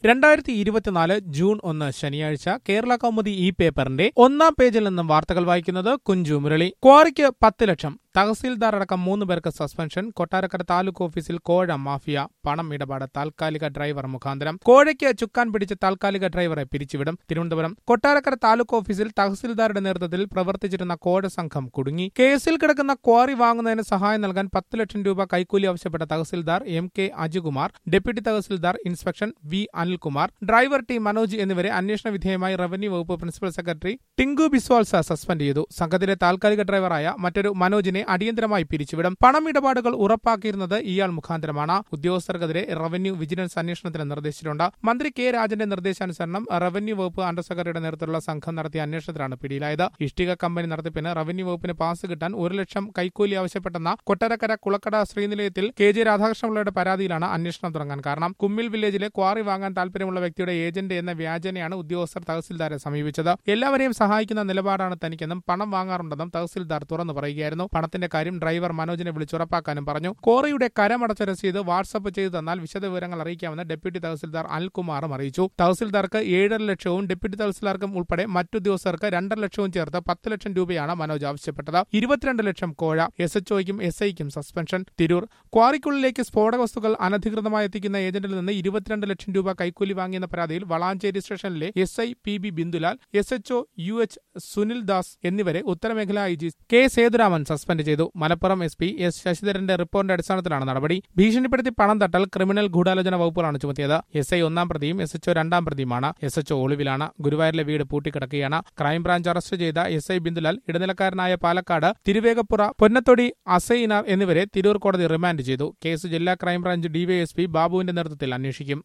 രണ്ടായിരത്തി ഇരുപത്തിനാല് ജൂൺ ഒന്ന് ശനിയാഴ്ച കേരള കൗമുദി ഈ പേപ്പറിന്റെ ഒന്നാം പേജിൽ നിന്നും വാർത്തകൾ വായിക്കുന്നത് കുഞ്ചു മുരളി ക്വാറിക്ക് പത്ത് ലക്ഷം തഹസീൽദാർ അടക്കം മൂന്ന് പേർക്ക് സസ്പെൻഷൻ കൊട്ടാരക്കര താലൂക്ക് ഓഫീസിൽ കോഴ മാഫിയ പണം ഇടപാട് താൽക്കാലിക ഡ്രൈവർ മുഖാന്തരം കോഴയ്ക്ക് ചുക്കാൻ പിടിച്ച താൽക്കാലിക ഡ്രൈവറെ പിരിച്ചുവിടും തിരുവനന്തപുരം കൊട്ടാരക്കര താലൂക്ക് ഓഫീസിൽ തഹസീൽദാരുടെ നേതൃത്വത്തിൽ പ്രവർത്തിച്ചിരുന്ന കോഴ സംഘം കുടുങ്ങി കേസിൽ കിടക്കുന്ന ക്വാറി വാങ്ങുന്നതിന് സഹായം നൽകാൻ പത്ത് ലക്ഷം രൂപ കൈക്കൂലി ആവശ്യപ്പെട്ട tahsildar M K Ajukumar deputy tahsildar inspection V Anilkumar driver T Manoj എന്നിവരെ അന്വേഷണ വിധേയമായി റവന്യൂ വകുപ്പ് പ്രിൻസിപ്പൽ സെക്രട്ടറി ടിങ്കു ബിസ്വാൾസ സസ്പെൻഡ് ചെയ്തു സംഘത്തിലെ താൽക്കാലിക ഡ്രൈവറായ മറ്റൊരു മനോജിനെ അടിയന്തരമായി പിരിച്ചുവിടും പണമിടപാടുകൾ ഉറപ്പാക്കിയിരുന്നത് ഇയാൾ മുഖാന്തരമാണ് ഉദ്യോഗസ്ഥർക്കെതിരെ റവന്യൂ വിജിലൻസ് അന്വേഷണത്തിന് നിർദ്ദേശിച്ചിട്ടുണ്ട് മന്ത്രി കെ രാജന്റെ നിർദ്ദേശാനുസരണം റവന്യൂ വകുപ്പ് അണ്ടർ സെക്രട്ടറിയുടെ നേതൃത്വത്തിലുള്ള സംഘം നടത്തിയ അന്വേഷണത്തിലാണ് പിടിയിലായത് ഇഷ്ടിക കമ്പനി നടത്തിപ്പിന് റവന്യൂ വകുപ്പിന് പാസ് കിട്ടാൻ ഒരു ലക്ഷം കൈക്കൂലി ആവശ്യപ്പെട്ടെന്ന കൊട്ടാരക്കര കുളക്കട ശ്രീനിലയത്തിൽ കെ ജെ രാധാകൃഷ്ണപിള്ളയുടെ പരാതിയിലാണ് അന്വേഷണം തുടങ്ങാൻ കാരണം കുമ്മിൽ വില്ലേജിലെ ക്വാറി വാങ്ങാൻ താൽപര്യമുള്ള വ്യക്തിയുടെ ഏജന്റ് എന്ന വ്യാജനയാണ് ഉദ്യോഗസ്ഥർ തഹസിൽദാരെ സമീപിച്ചത് എല്ലാവരെയും സഹായിക്കുന്ന നിലപാടാണ് തനിക്കെന്നും പണം വാങ്ങാറുണ്ടെന്നും തഹസിൽദാർ തുറന്നു പറയുകയായിരുന്നു പണത്തിന്റെ കാര്യം ഡ്രൈവർ മനോജിനെ വിളിച്ചുറപ്പാക്കാനും പറഞ്ഞു കോറിയുടെ കരമടച്ച രസീത് വാട്സപ്പ് ചെയ്തു തന്നാൽ വിശദവിവരങ്ങൾ അറിയിക്കാമെന്ന് ഡെപ്യൂട്ടി തഹസിൽദാർ അനിൽകുമാറും അറിയിച്ചു തഹസിൽദാർക്ക് ഏഴര ലക്ഷവും ഡെപ്യൂട്ടി തഹസിൽദാർക്കും ഉൾപ്പെടെ മറ്റുദ്യോഗസ്ഥർക്ക് രണ്ടര ലക്ഷവും ചേർത്ത് പത്ത് ലക്ഷം രൂപയാണ് മനോജ് ആവശ്യപ്പെട്ടത് ഇരുപത്തിരണ്ട് ലക്ഷം കോഴ എസ് എച്ച് ഒയ്ക്കും എസ് ഐക്കും സസ്പെൻഷൻ തിരൂർ ക്വാറിക്കുള്ളിലേക്ക് സ്ഫോടക വസ്തുക്കൾ അനധികൃതമായി എത്തിക്കുന്ന ഏജന്റിൽ നിന്ന് ഇരുപത്തിരണ്ട് ലക്ഷം രൂപ കൈക്കൂലി വാങ്ങിയെന്ന പരാതിയിൽ വളാഞ്ചേരി സ്റ്റേഷനിലെ S I P B Bindulal S H O U H Sunil Das എന്നിവരെ ഉത്തരമേഖലാ I G K Sethuraman suspend ചെയ്തു മലപ്പുറം എസ് പി എസ് ശശിധരന്റെ റിപ്പോർട്ടിന്റെ അടിസ്ഥാനത്തിലാണ് നടപടി ഭീഷണിപ്പെടുത്തി പണം തട്ടൽ ക്രിമിനൽ ഗൂഢാലോചന വകുപ്പുകളാണ് ചുമത്തിയത് എസ് ഐ ഒന്നാം പ്രതിയും എസ് എച്ച് ഒ രണ്ടാം പ്രതിയുമാണ് എസ് എച്ച് ഒ ഒളിവിലാണ് ഗുരുവായൂരിലെ വീട് പൂട്ടിക്കിടക്കുകയാണ് ക്രൈംബ്രാഞ്ച് അറസ്റ്റ് ചെയ്ത എസ് ഐ ബിന്ദുലാൽ ഇടനിലക്കാരനായ പാലക്കാട് തിരുവേഗപ്പുറ പൊന്നത്തൊടി അസൈനാർ എന്നിവരെ തിരൂർ കോടതി റിമാൻഡ് ചെയ്തു കേസ് ജില്ലാ ക്രൈംബ്രാഞ്ച് ഡിവൈഎസ്പി ബാബുവിന്റെ നേതൃത്വത്തിൽ അന്വേഷിക്കും